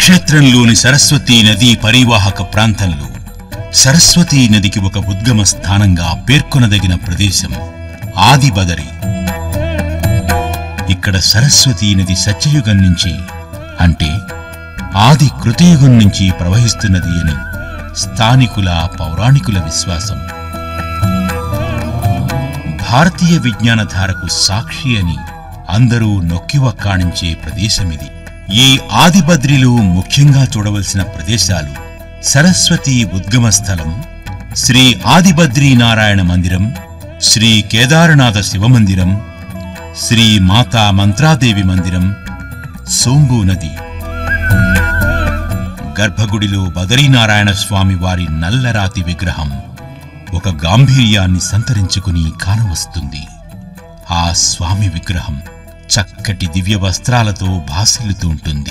కురుక్షేత్రంలోని సరస్వతీ నదీ పరివాహక ప్రాంతంలో సరస్వతీ నదికి ఒక ఉద్గమ స్థానంగా పేర్కొనదగిన ప్రదేశం ఆదిబదరి ఇక్కడ సరస్వతీ నది సత్యయుగం నుంచి అంటే ఆది కృతయుగం నుంచి ప్రవహిస్తున్నది అని స్థానికుల పౌరాణికుల విశ్వాసం భారతీయ విజ్ఞానధారకు సాక్షి అని అందరూ నొక్కివక్కాణించే ప్రదేశమిది ఈ ఆదిబద్రిలో ముఖ్యంగా చూడవలసిన ప్రదేశాలు సరస్వతి ఉద్గమ స్థలం శ్రీ ఆదిబద్రీ నారాయణ మందిరం శ్రీ కేదారనాథ శివమందిరం శ్రీ మాతా మంత్రాదేవి మందిరం సోంబు నది గర్భగుడిలో బదరీనారాయణ స్వామి వారి నల్లరాతి విగ్రహం ఒక గాంభీర్యాన్ని సంతరించుకుని కానవస్తుంది ఆ స్వామి విగ్రహం చక్కటి దివ్య వస్త్రాలతో భాసిల్లుతూ ఉంటుంది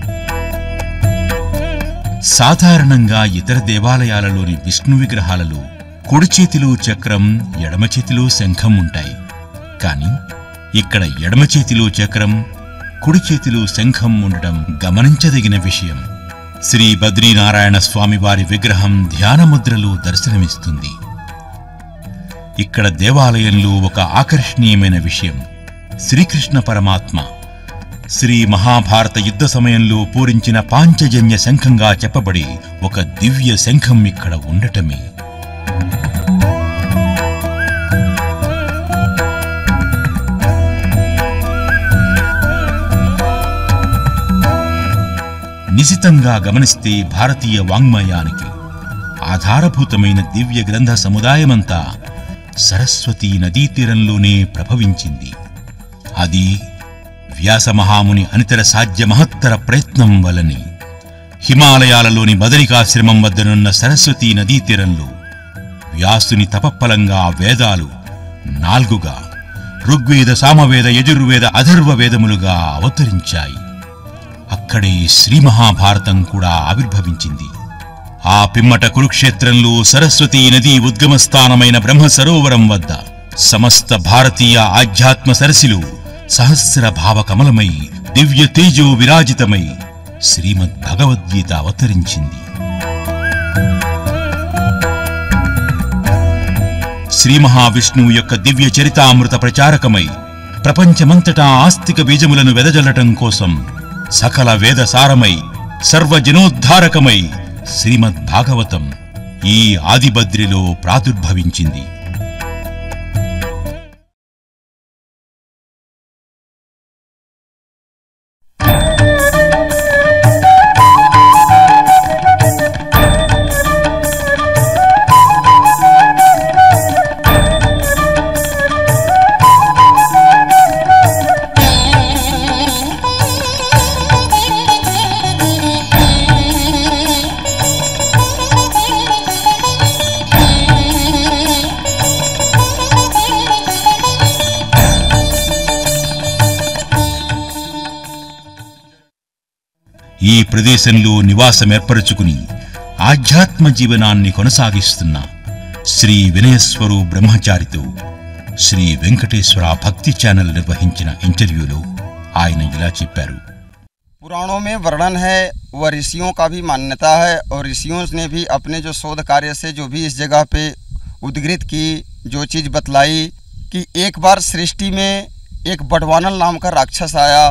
సాధారణంగా ఇతర దేవాలయాలలోని విష్ణు విగ్రహాలలో కుడి చేతిలో చక్రం ఎడమ చేతిలో శంఖం ఉంటాయి కాని ఇక్కడ ఎడమ చేతిలో చక్రం కుడి చేతిలో శంఖం ఉండడం గమనించదగిన విషయం శ్రీ బద్రీనారాయణ స్వామి వారి విగ్రహం ధ్యానముద్రలో దర్శనమిస్తుంది ఇక్కడ దేవాలయంలో ఒక ఆకర్షణీయమైన విషయం శ్రీకృష్ణ పరమాత్మ శ్రీ మహాభారత యుద్ధ సమయంలో పూరించిన పాంచజన్య శంఖంగా చెప్పబడి ఒక దివ్య శంఖం ఇక్కడ ఉండటమే నిశితంగా గమనిస్తే భారతీయ వాంగ్మయానికి ఆధారభూతమైన దివ్య గ్రంథ సముదాయమంతా సరస్వతీ నదీ తీరంలోనే ప్రభవించింది అది వ్యాసమహాముని అనితర సాధ్య మహత్తర ప్రయత్నం వలని హిమాలయాలలోని బదరికాశ్రమం వద్దనున్న సరస్వతీ నదీ తీరంలో వ్యాసుని తపఫలంగా వేదాలు నాల్గుగా ఋగ్వేద సామవేద యజుర్వేద అథర్వ వేదములుగా అవతరించాయి అక్కడే శ్రీ మహాభారతం కూడా ఆవిర్భవించింది ఆ పిమ్మట కురుక్షేత్రంలో సరస్వతీ నదీ ఉద్గమ స్థానమైన బ్రహ్మ సరోవరం వద్ద సమస్త భారతీయ ఆధ్యాత్మ సరసిలు సహస్ర భావ కమలమై దివ్య తేజో విరాజితమై శ్రీమద్ భగవద్గీత అవతరించింది శ్రీ మహావిష్ణువు యొక్క దివ్య చరితామృత ప్రచారకమై ప్రపంచమంతటా ఆస్తిక బీజములను వెదజల్లటం కోసం సకల వేద సారమై సర్వజనోద్ధారకమై శ్రీమద్ భాగవతం ఈ ఆదిబద్రిలో ప్రాదుర్భవించింది ఈ ప్రదేశంలో నివాసం ఏర్పరచుకుని ఆధ్యాత్మ జీవనాన్ని కొనసాగిస్తున్న శ్రీ వినయస్వరు బ్రహ్మచారితో శ్రీ వెంకటేశ్వర భక్తి ఛానల్ నిర్వహించిన ఇంటర్వ్యూలో ఆయన ఇలా చెప్పారు पुराणों में वर्णन है वह ऋषियों का भी मान्यता है और ऋषियों ने भी अपने जो शोध कार्य से जो भी इस जगह पे उद्गृत की जो चीज़ बतलाई कि एक बार सृष्टि में एक बटवानल नाम का राक्षस आया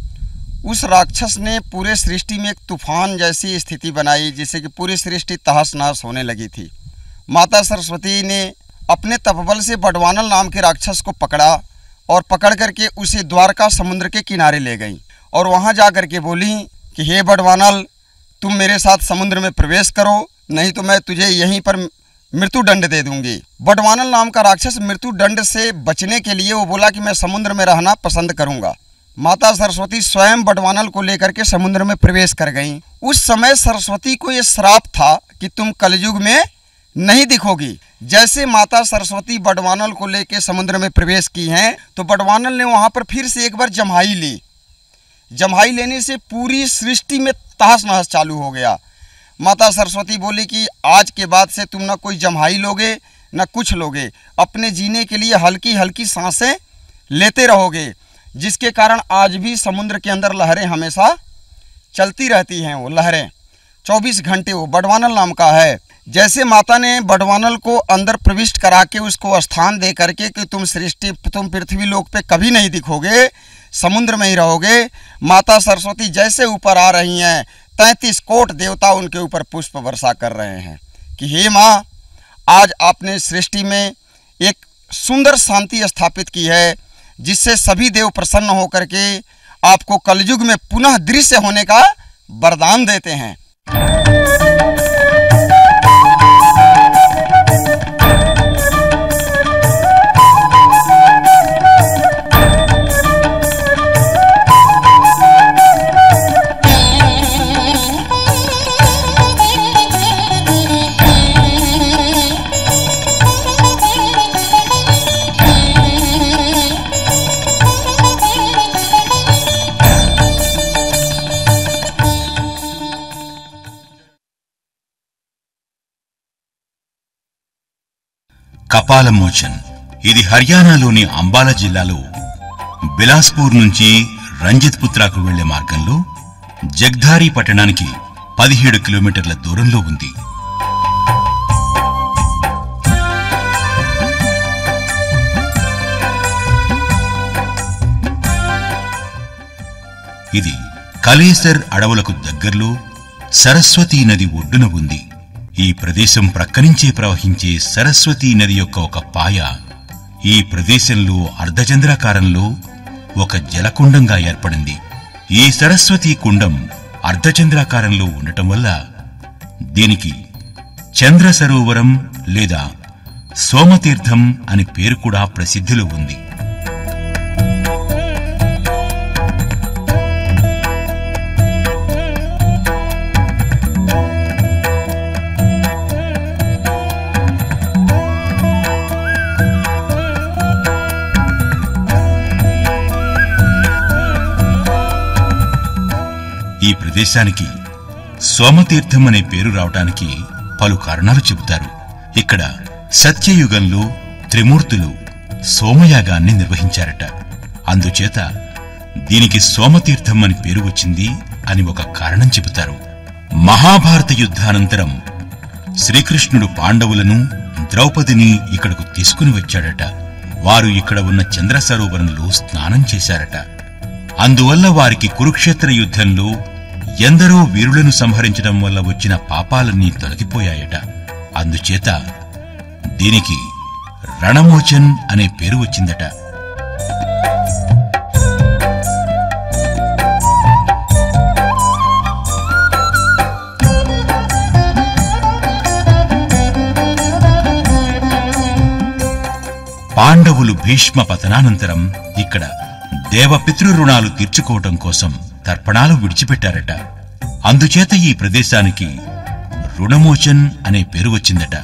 उस राक्षस ने पूरे सृष्टि में एक तूफान जैसी स्थिति बनाई जिससे कि पूरी सृष्टि तहस नहस होने लगी थी माता सरस्वती ने अपने तपबल से बटवानल नाम के राक्षस को पकड़ा और पकड़ करके उसे द्वारका समुद्र के किनारे ले गई और वहाँ जा कर के बोली कि हे बटवानल तुम मेरे साथ समुद्र में प्रवेश करो नहीं तो मैं तुझे यहीं पर मृत्यु दंड दे दूंगी बटवानल नाम का राक्षस मृत्यु दंड से बचने के लिए वो बोला कि मैं समुद्र में रहना पसंद करूंगा माता सरस्वती स्वयं बटवानल को लेकर के समुद्र में प्रवेश कर गईं उस समय सरस्वती को ये श्राप था कि तुम कलयुग में नहीं दिखोगी जैसे माता सरस्वती बटवानल को लेकर समुद्र में प्रवेश की हैं तो बटवानल ने वहां पर फिर से एक बार जम्हाई ली जम्हाई लेने से पूरी सृष्टि में तहस नहस चालू हो गया माता सरस्वती बोली कि आज के बाद से तुम ना कोई जम्हाई लोगे न कुछ लोगे अपने जीने के लिए हल्की हल्की सांसें लेते रहोगे जिसके कारण आज भी समुद्र के अंदर लहरें हमेशा चलती रहती हैं वो लहरें चौबीस घंटे वो बडवानल नाम का है जैसे माता ने बडवानल को अंदर प्रविष्ट करा के उसको स्थान दे करके कि तुम सृष्टि तुम पृथ्वी लोक पे कभी नहीं दिखोगे समुद्र में ही रहोगे माता सरस्वती जैसे ऊपर आ रही हैं तैंतीस कोट देवता उनके ऊपर पुष्प वर्षा कर रहे हैं कि हे माँ आज आपने सृष्टि में एक सुंदर शांति स्थापित की है जिससे सभी देव प्रसन्न होकर के आपको कलयुग में पुनः दृश्य होने का वरदान देते हैं కపాలమోచన్ ఇది హర్యానాలోని అంబాలా జిల్లాలో బిలాస్పూర్ నుంచి రంజిత్ పుత్రాకు వెళ్లే మార్గంలో జగ్ధారి పట్టణానికి పదిహేడు కిలోమీటర్ల దూరంలో ఉంది ఇది కలేసర్ అడవులకు దగ్గర్లో సరస్వతీ నది ఒడ్డున ఉంది ఈ ప్రదేశం ప్రక్కనించే ప్రవహించే సరస్వతీ నది యొక్క ఒక పాయ ఈ ప్రదేశంలో అర్ధచంద్రాకారంలో ఒక జలకుండంగా ఏర్పడింది ఈ సరస్వతీ కుండం అర్ధచంద్రాకారంలో ఉండటం వల్ల దీనికి చంద్ర సరోవరం లేదా సోమతీర్థం అని పేరు కూడా ప్రసిద్ధిలో ఉంది ఈ ప్రదేశానికి సోమతీర్థం అనే పేరు రావటానికి పలు కారణాలు చెబుతారు ఇక్కడ సత్యయుగంలో త్రిమూర్తులు సోమయాగాన్ని నిర్వహించారట అందుచేత దీనికి సోమతీర్థం అని పేరు వచ్చింది అని ఒక కారణం చెబుతారు మహాభారత యుద్ధానంతరం శ్రీకృష్ణుడు పాండవులను ద్రౌపదిని ఇక్కడకు తీసుకుని వచ్చాడట వారు ఇక్కడ ఉన్న చంద్ర సరోవరంలో స్నానం చేశారట అందువల్ల వారికి కురుక్షేత్ర యుద్ధంలో ఎందరో వీరులను సంహరించడం వల్ల వచ్చిన పాపాలన్నీ తొలగిపోయాయట అందుచేత దీనికి రణమోచన్ అనే పేరు వచ్చిందట పాండవులు భీష్మ పతనానంతరం ఇక్కడ దేవపితృ రుణాలు తీర్చుకోవటం కోసం తర్పణాలు విడిచిపెట్టారట అందుచేత ఈ ప్రదేశానికి రుణమోచన్ అనే పేరు వచ్చిందట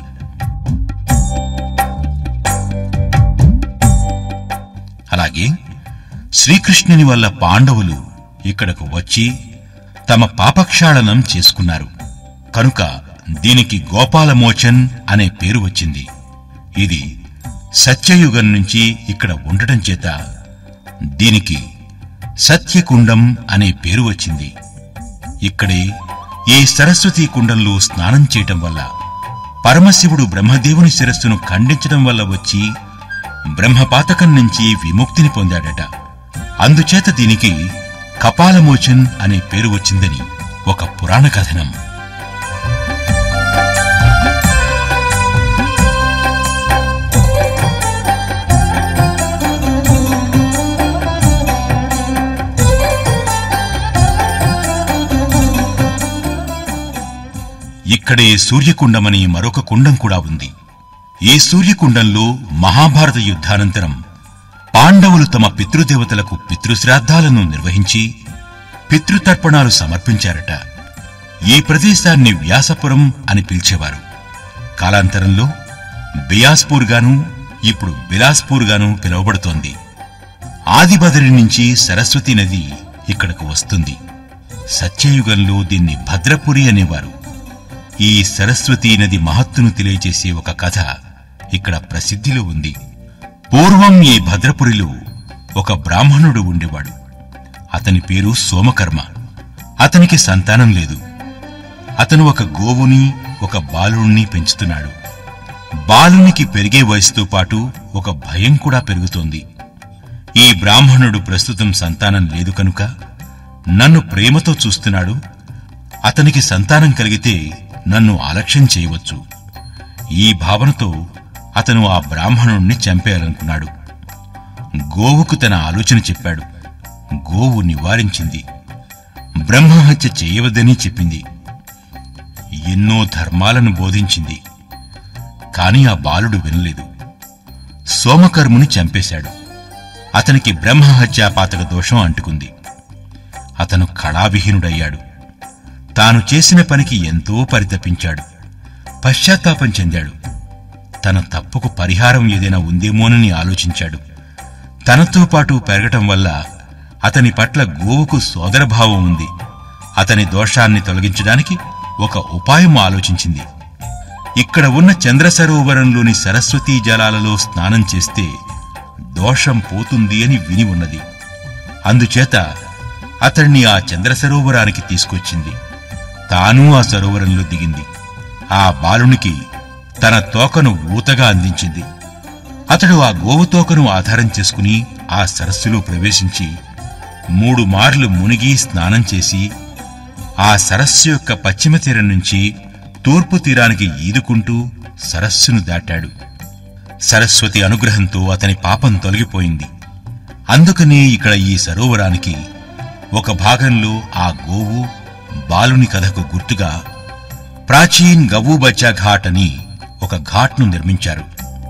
అలాగే శ్రీకృష్ణుని వల్ల పాండవులు ఇక్కడకు వచ్చి తమ పాపక్షాళనం చేసుకున్నారు కనుక దీనికి గోపాలమోచన్ అనే పేరు వచ్చింది ఇది సత్యయుగం నుంచి ఇక్కడ ఉండటం చేత దీనికి సత్యకుండం అనే పేరు వచ్చింది ఇక్కడే ఈ సరస్వతీ కుండంలో స్నానం చేయటం వల్ల పరమశివుడు బ్రహ్మదేవుని శిరస్సును ఖండించడం వల్ల వచ్చి బ్రహ్మపాతకం నుంచి విముక్తిని పొందాడట అందుచేత దీనికి కపాలమోచన్ అనే పేరు వచ్చిందని ఒక పురాణ కథనం ఇక్కడే సూర్యకుండమని మరొక కుండం కూడా ఉంది ఈ సూర్యకుండంలో మహాభారత యుద్ధానంతరం పాండవులు తమ పితృదేవతలకు పితృశ్రాద్ధాలను నిర్వహించి పితృతర్పణాలు సమర్పించారట ఈ ప్రదేశాన్ని వ్యాసపురం అని పిలిచేవారు కాలాంతరంలో బియాస్పూర్ గాను ఇప్పుడు బిలాస్పూర్ గాను పిలువబడుతోంది ఆదిబదరి నుంచి సరస్వతి నది ఇక్కడకు వస్తుంది సత్యయుగంలో దీన్ని భద్రపురి అనేవారు ఈ సరస్వతీ నది మహత్తును తెలియజేసే ఒక కథ ఇక్కడ ప్రసిద్ధిలో ఉంది పూర్వం ఈ భద్రపురిలో ఒక బ్రాహ్మణుడు ఉండేవాడు అతని పేరు సోమకర్మ అతనికి సంతానం లేదు అతను ఒక గోవుని ఒక బాలుణ్ణి పెంచుతున్నాడు బాలునికి పెరిగే వయసుతో పాటు ఒక భయం కూడా పెరుగుతోంది ఈ బ్రాహ్మణుడు ప్రస్తుతం సంతానం లేదు కనుక నన్ను ప్రేమతో చూస్తున్నాడు అతనికి సంతానం కలిగితే నన్ను అలక్ష్యం చేయవచ్చు ఈ భావనతో అతను ఆ బ్రాహ్మణుణ్ణి చంపేయాలనుకున్నాడు గోవుకు తన ఆలోచన చెప్పాడు గోవు నివారించింది బ్రహ్మహత్య చేయవద్దని చెప్పింది ఎన్నో ధర్మాలను బోధించింది కాని ఆ బాలుడు వినలేదు సోమకర్ముని చంపేశాడు అతనికి బ్రహ్మహత్యాపాతక దోషం అంటుకుంది అతను కళావిహీనుడయ్యాడు తాను చేసిన పనికి ఎంతో పరితపించాడు పశ్చాత్తాపం చెందాడు తన తప్పుకు పరిహారం ఏదైనా ఉందేమోనని ఆలోచించాడు తనతో పాటు పెరగటం వల్ల అతని పట్ల గోవుకు సోదరభావం ఉంది అతని దోషాన్ని తొలగించడానికి ఒక ఉపాయం ఆలోచించింది ఇక్కడ ఉన్న చంద్ర సరోవరంలోని సరస్వతీ జలాలలో స్నానం చేస్తే దోషం పోతుంది అని విని ఉన్నది అందుచేత అతన్ని ఆ చంద్ర సరోవరానికి తీసుకొచ్చింది తాను ఆ సరోవరంలో దిగింది ఆ బాలునికి తన తోకను ఊతగా అందించింది అతడు ఆ గోవు తోకను ఆధారం చేసుకుని ఆ సరస్సులో ప్రవేశించి మూడు మార్లు మునిగి స్నానం చేసి ఆ సరస్సు యొక్క పశ్చిమ తీరం నుంచి తూర్పు తీరానికి ఈదుకుంటూ సరస్సును దాటాడు సరస్వతి అనుగ్రహంతో అతని పాపం తొలగిపోయింది అందుకనే ఇక్కడ ఈ సరోవరానికి ఒక భాగంలో ఆ గోవు బాలుని కథకు గుర్తుగా ప్రాచీన్ గవు బచ్చా ఘాట్ అని ఒక ఘాట్ను నిర్మించారు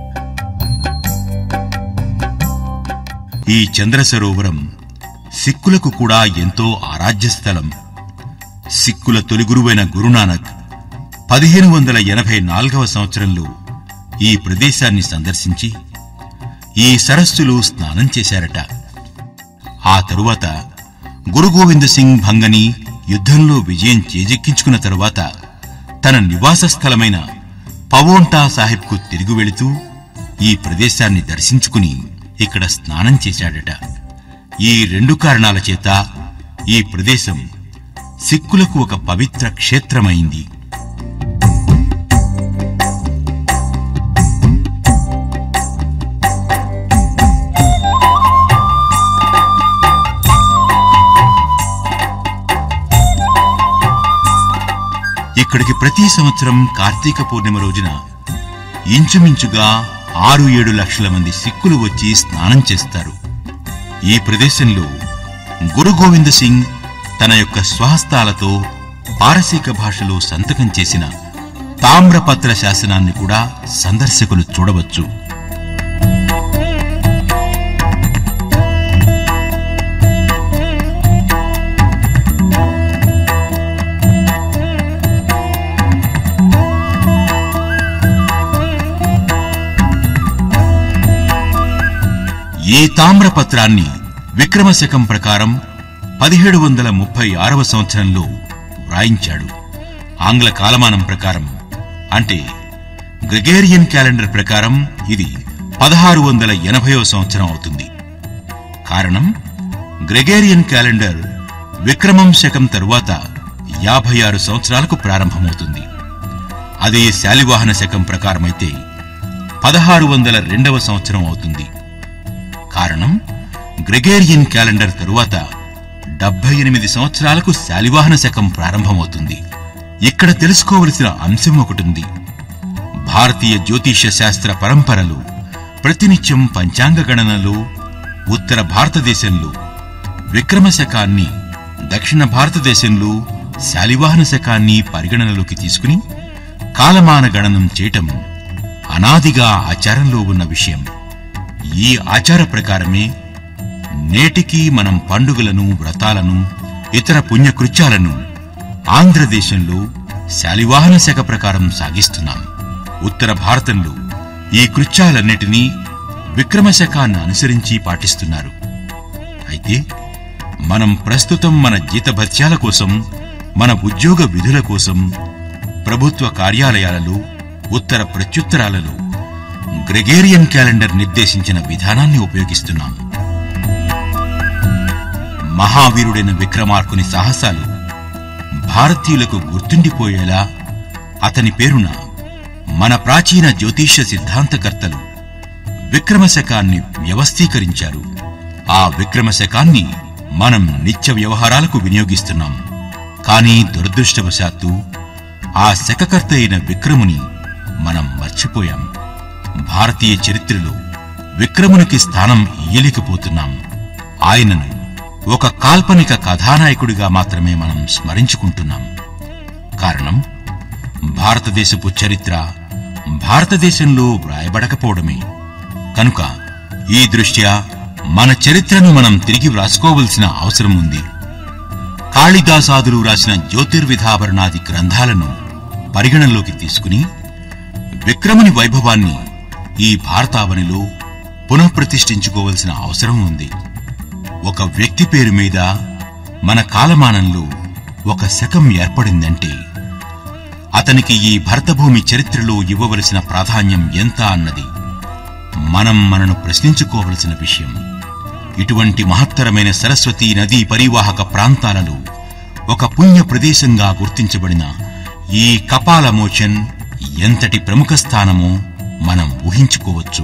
ఈ చంద్ర సరోవరం సిక్కులకు కూడా ఎంతో ఆరాధ్య స్థలం సిక్కుల తొలి గురువైన గురునానక్ పదిహేను వందల ఎనభై నాలుగవ సంవత్సరంలో ఈ ప్రదేశాన్ని సందర్శించి ఈ సరస్సులో స్నానం చేశారట ఆ తరువాత గురు గోవింద్ సింగ్ భంగని యుద్ధంలో విజయం చేజెక్కించుకున్న తరువాత తన నివాస స్థలమైన పవోంటా సాహిబ్కు తిరిగి వెళుతూ ఈ ప్రదేశాన్ని దర్శించుకుని ఇక్కడ స్నానం చేశాడట ఈ రెండు కారణాల చేత ఈ ప్రదేశం సిక్కులకు ఒక పవిత్ర క్షేత్రమైంది ఇక్కడికి ప్రతి సంవత్సరం కార్తీక పూర్ణిమ రోజున ఇంచుమించుగా ఆరు ఏడు లక్షల మంది సిక్కులు వచ్చి స్నానం చేస్తారు ఈ ప్రదేశంలో గురు గోవింద్ సింగ్ తన యొక్క స్వహస్తాలతో పారసీక భాషలో సంతకం చేసిన తామ్రపత్ర శాసనాన్ని కూడా సందర్శకులు చూడవచ్చు ఈ తామ్రపత్రాన్ని విక్రమశకం ప్రకారం పదిహేడు వందల ముప్పై ఆరవ సంవత్సరంలో వ్రాయించాడు ఆంగ్ల కాలమానం ప్రకారం అంటే గ్రెగేరియన్ క్యాలెండర్ ప్రకారం ఇది పదహారు వందల ఎనభైవ సంవత్సరం అవుతుంది కారణం గ్రెగేరియన్ క్యాలెండర్ విక్రమం శకం తరువాత యాభై ఆరు సంవత్సరాలకు ప్రారంభమవుతుంది అదే శాలివాహన శకం ప్రకారమైతే పదహారు వందల రెండవ సంవత్సరం అవుతుంది కారణం గ్రెగేరియన్ క్యాలెండర్ తరువాత డెబ్బై ఎనిమిది సంవత్సరాలకు శాలివాహన శకం ప్రారంభమవుతుంది ఇక్కడ తెలుసుకోవలసిన అంశం ఒకటుంది భారతీయ జ్యోతిష్య శాస్త్ర పరంపరలు ప్రతినిత్యం పంచాంగ గణనలో ఉత్తర భారతదేశంలో విక్రమ శకాన్ని దక్షిణ భారతదేశంలో శాలివాహన శకాన్ని పరిగణనలోకి తీసుకుని కాలమాన గణనం చేయటం అనాదిగా ఆచారంలో ఉన్న విషయం ఈ ఆచార ప్రకారమే నేటికి మనం పండుగలను వ్రతాలను ఇతర పుణ్యకృత్యాలను ఆంధ్రదేశంలో శాలివాహన శక ప్రకారం సాగిస్తున్నాం ఉత్తర భారతంలో ఈ కృత్యాలన్నిటినీ విక్రమశకాన్ని అనుసరించి పాటిస్తున్నారు అయితే మనం ప్రస్తుతం మన జీతభత్యాల కోసం మన ఉద్యోగ విధుల కోసం ప్రభుత్వ కార్యాలయాలలో ఉత్తర ప్రత్యుత్తరాలలో గ్రెగేరియన్ క్యాలెండర్ నిర్దేశించిన విధానాన్ని ఉపయోగిస్తున్నాం మహావీరుడైన విక్రమార్కుని సాహసాలు భారతీయులకు గుర్తుండిపోయేలా అతని పేరున మన ప్రాచీన జ్యోతిష్య సిద్ధాంతకర్తలు విక్రమశకాన్ని వ్యవస్థీకరించారు ఆ విక్రమశకాన్ని మనం నిత్య వ్యవహారాలకు వినియోగిస్తున్నాం కానీ దురదృష్టవశాత్తు ఆ శకకర్త అయిన విక్రముని మనం మర్చిపోయాం భారతీయ చరిత్రలో విక్రమునికి స్థానం ఇయ్యలేకపోతున్నాం ఆయనను ఒక కాల్పనిక కథానాయకుడిగా మాత్రమే మనం స్మరించుకుంటున్నాం కారణం భారతదేశపు చరిత్ర భారతదేశంలో వ్రాయబడకపోవడమే కనుక ఈ దృష్ట్యా మన చరిత్రను మనం తిరిగి వ్రాసుకోవలసిన అవసరం ఉంది కాళిదాసాదులు రాసిన జ్యోతిర్విధాభరణాది గ్రంథాలను పరిగణనలోకి తీసుకుని విక్రముని వైభవాన్ని ఈ భారతావనిలో పునఃప్రతిష్ఠించుకోవలసిన అవసరం ఉంది ఒక వ్యక్తి పేరు మీద మన కాలమానంలో ఒక శకం ఏర్పడిందంటే అతనికి ఈ భరతభూమి చరిత్రలో ఇవ్వవలసిన ప్రాధాన్యం ఎంత అన్నది మనం మనను ప్రశ్నించుకోవలసిన విషయం ఇటువంటి మహత్తరమైన సరస్వతీ నదీ పరివాహక ప్రాంతాలలో ఒక పుణ్య ప్రదేశంగా గుర్తించబడిన ఈ కపాలమోచన్ ఎంతటి ప్రముఖ స్థానమో మనం ఊహించుకోవచ్చు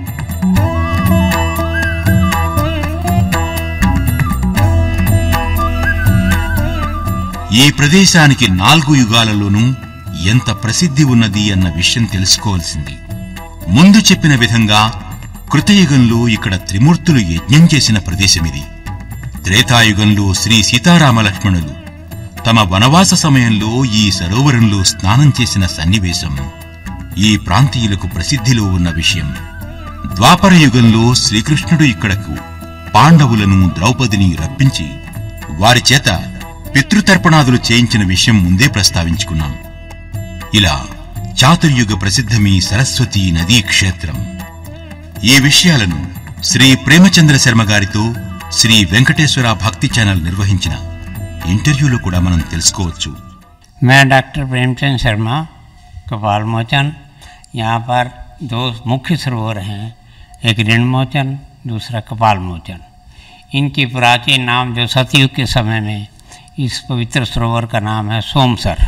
ఈ ప్రదేశానికి నాలుగు యుగాలలోనూ ఎంత ప్రసిద్ధి ఉన్నది అన్న విషయం తెలుసుకోవాల్సింది ముందు చెప్పిన విధంగా కృతయుగంలో ఇక్కడ త్రిమూర్తులు యజ్ఞం చేసిన ప్రదేశమిది త్రేతాయుగంలో శ్రీ సీతారామ లక్ష్మణులు తమ వనవాస సమయంలో ఈ సరోవరంలో స్నానం చేసిన సన్నివేశం ఈ ప్రాంతీయులకు ప్రసిద్ధిలో ఉన్న విషయం ద్వాపర యుగంలో శ్రీకృష్ణుడు ఇక్కడకు పాండవులను ద్రౌపదిని రప్పించి వారి చేత పితృతర్పణాదులు చేయించిన విషయం ముందే ప్రస్తావించుకున్నాం ఇలా చాతుర్యుగ ప్రసిద్ధమీ సరస్వతీ నదీ క్షేత్రం ఈ విషయాలను శ్రీ ప్రేమచంద్ర శర్మ గారితో శ్రీ వెంకటేశ్వర భక్తి ఛానల్ నిర్వహించిన ఇంటర్వ్యూలో కూడా మనం తెలుసుకోవచ్చు मैं डॉक्टर प्रेमचंद शर्मा कपाल मोचन यहाँ पर दो मुख्य सरोवर हैं एक ऋण मोचन दूसरा कपाल मोचन इनकी प्राचीन नाम जो सतयुग के समय में इस पवित्र सरोवर का नाम है सोमसर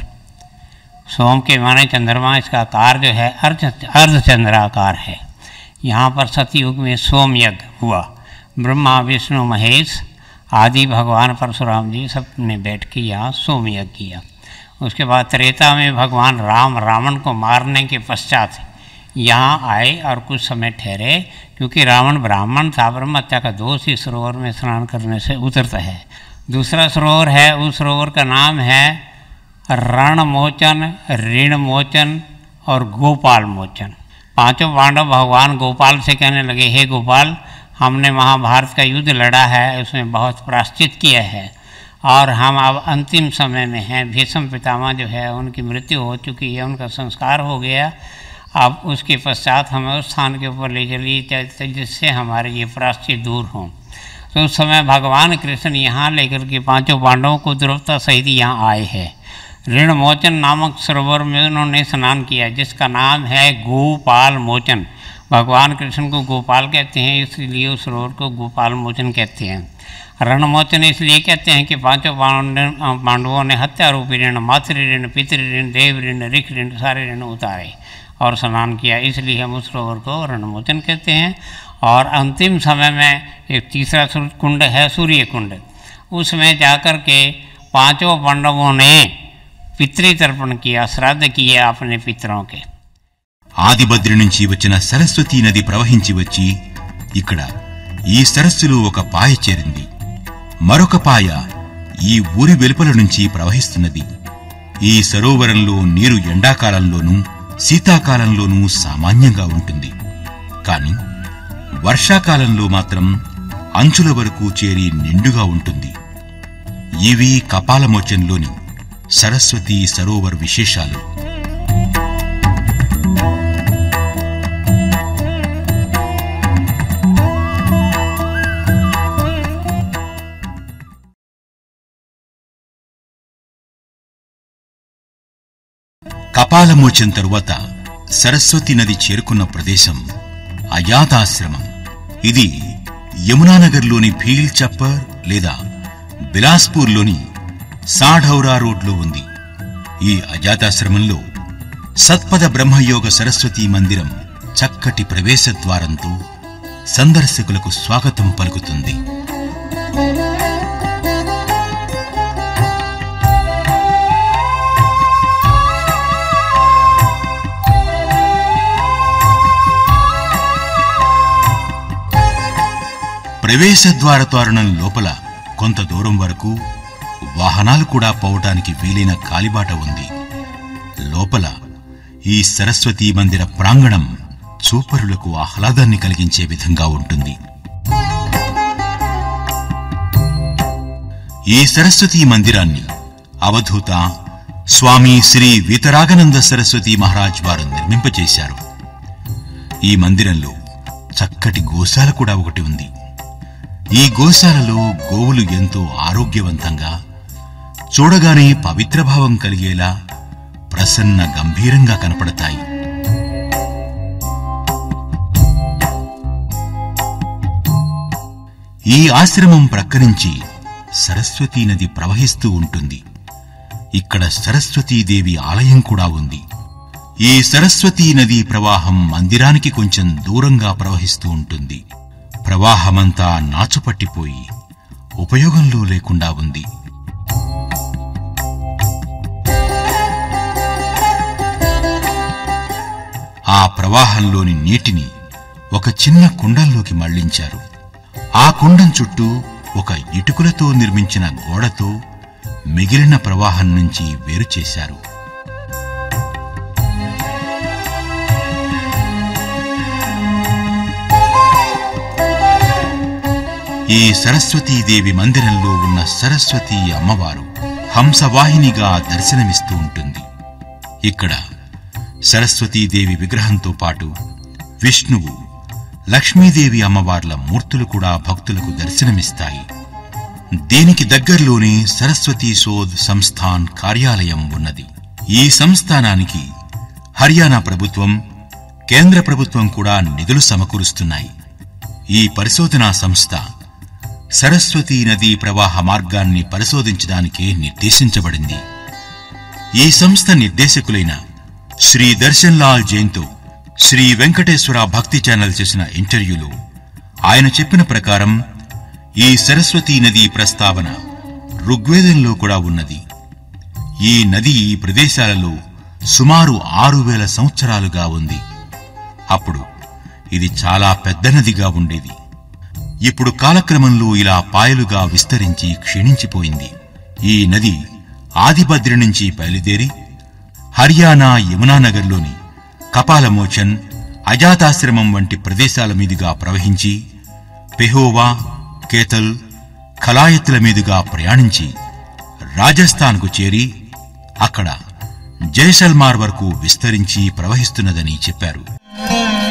सोम के माने चंद्रमा इसका आकार जो है अर्ध अर्धचंद्राकार है यहाँ पर सतयुग में सोम यज्ञ हुआ ब्रह्मा विष्णु महेश आदि भगवान परशुराम जी सब ने बैठ के यहाँ सोम यज्ञ किया उसके बाद त्रेता में भगवान राम रावण को मारने के पश्चात यहाँ आए और कुछ समय ठहरे क्योंकि रावण ब्राह्मण था ब्रह्म हत्या का दोष इस सरोवर में स्नान करने से उतरता है दूसरा सरोवर है उस सरोवर का नाम है रण मोचन ऋण मोचन और गोपाल मोचन पांचों पांडव भगवान गोपाल से कहने लगे हे गोपाल हमने महाभारत का युद्ध लड़ा है उसमें बहुत प्राश्चित किया है और हम अब अंतिम समय में हैं भीष्म पितामह जो है उनकी मृत्यु हो चुकी है उनका संस्कार हो गया अब उसके पश्चात हमें उस स्थान के ऊपर ले चलिए जिससे हमारे ये प्राश्चित दूर हों तो उस समय भगवान कृष्ण यहाँ लेकर के पांचों पांडवों को द्रौपदा सहित यहाँ आए हैं ऋण मोचन नामक सरोवर में उन्होंने स्नान किया जिसका नाम है गोपाल मोचन भगवान कृष्ण को गोपाल कहते हैं इसलिए उस सरोवर को गोपाल मोचन कहते हैं रण मोचन इसलिए कहते हैं कि पांचों पांडव पांडवों ने हत्या रूपी ऋण मातृ ऋण पितृ ऋण देव ऋण ऋख ऋण सारे ऋण उतारे और स्नान किया इसलिए हम उस सरोवर को रणमोचन कहते हैं और अंतिम समय में एक तीसरा कुंड है सूर्य कुंड उसमें जाकर के पांचों पांडवों ने పితృతర్పణ किया శ్రాద్ధ किया अपने पितरों के ఆదిబద్రి నుంచి వచ్చిన సరస్వతీ నది ప్రవహించి వచ్చి ఇక్కడ ఈ సరస్సులో ఒక పాయ చేరింది మరొక పాయ ఈ ఊరి వెలుపల నుంచి ప్రవహిస్తున్నది ఈ సరోవరంలో నీరు ఎండాకాలంలోనూ శీతాకాలంలోనూ సామాన్యంగా ఉంటుంది కాని వర్షాకాలంలో మాత్రం అంచుల వరకు చేరి నిండుగా ఉంటుంది ఇవి కపాలమోచంలోని సరస్వతీ సరోవర్ విశేషాలు కపాలమోచన్ తరువాత సరస్వతి నది చేరుకున్న ప్రదేశం అయాతాశ్రమం ఇది యమునానగర్లోని భీల్ చప్పర్ లేదా బిలాస్పూర్లోని సాఢౌరా రోడ్లో ఉంది ఈ అజాతాశ్రమంలో సత్పద బ్రహ్మయోగ సరస్వతీ మందిరం చక్కటి ప్రవేశ ద్వారంతో సందర్శకులకు స్వాగతం పలుకుతుంది ప్రవేశ ద్వార తోరణం లోపల కొంత దూరం వరకు వాహనాలు కూడా పోవటానికి వీలైన కాలిబాట ఉంది లోపల ఈ సరస్వతీ మందిర ప్రాంగణం చూపరులకు ఆహ్లాదాన్ని కలిగించే విధంగా ఉంటుంది ఈ సరస్వతీ మందిరాన్ని అవధూత స్వామి శ్రీ వీతరాగనంద సరస్వతి మహారాజ్ వారు నిర్మింపచేశారు ఈ మందిరంలో చక్కటి గోశాల కూడా ఒకటి ఉంది ఈ గోశాలలో గోవులు ఎంతో ఆరోగ్యవంతంగా చూడగానే పవిత్రభావం కలిగేలా ప్రసన్న గంభీరంగా కనపడతాయి ఈ ఆశ్రమం ప్రక్క నుంచి సరస్వతీ నది ప్రవహిస్తూ ఉంటుంది ఇక్కడ సరస్వతీదేవి ఆలయం కూడా ఉంది ఈ సరస్వతీ నదీ ప్రవాహం మందిరానికి కొంచెం దూరంగా ప్రవహిస్తూ ఉంటుంది ప్రవాహమంతా నాచుపట్టిపోయి ఉపయోగంలో లేకుండా ఉంది ఆ ప్రవాహంలోని నీటిని ఒక చిన్న కుండంలోకి మళ్లించారు ఆ కుండం చుట్టూ ఒక ఇటుకలతో నిర్మించిన గోడతో మిగిలిన ప్రవాహం నుంచి వేరు చేశారు ఈ సరస్వతీదేవి మందిరంలో ఉన్న సరస్వతీ అమ్మవారు హంసవాహినిగా దర్శనమిస్తూ ఉంటుంది ఇక్కడ సరస్వతీదేవి విగ్రహంతో పాటు విష్ణువు లక్ష్మీదేవి అమ్మవార్ల మూర్తులు కూడా భక్తులకు దర్శనమిస్తాయి దీనికి దగ్గరలోనే సరస్వతీ శోధ్ సంస్థాన్ కార్యాలయం ఉన్నది ఈ సంస్థానానికి హర్యానా ప్రభుత్వం కేంద్ర ప్రభుత్వం కూడా నిధులు సమకూరుస్తున్నాయి ఈ పరిశోధనా సంస్థ సరస్వతీ నదీ ప్రవాహ మార్గాన్ని పరిశోధించడానికి నిర్దేశించబడింది ఈ సంస్థ నిర్దేశకులైన శ్రీ దర్శన్ లాల్ జైన్తో శ్రీ వెంకటేశ్వర భక్తి ఛానల్ చేసిన ఇంటర్వ్యూలో ఆయన చెప్పిన ప్రకారం ఈ సరస్వతీ నదీ ప్రస్తావన ఋగ్వేదంలో కూడా ఉన్నది ఈ నది ఈ ప్రదేశాలలో సుమారు ఆరు వేల సంవత్సరాలుగా ఉంది అప్పుడు ఇది చాలా పెద్ద నదిగా ఉండేది ఇప్పుడు కాలక్రమంలో ఇలా పాయలుగా విస్తరించి క్షీణించిపోయింది ఈ నది ఆదిబద్రి నుంచి బయలుదేరి హర్యానా యమునానగర్లోని కపాలమోచన్ అజాతాశ్రమం వంటి ప్రదేశాల మీదుగా ప్రవహించి పెహోవా కేతల్ ఖలాయత్ల మీదుగా ప్రయాణించి రాజస్థాన్కు చేరి అక్కడ జైసల్మార్ వరకు విస్తరించి ప్రవహిస్తున్నదని చెప్పారు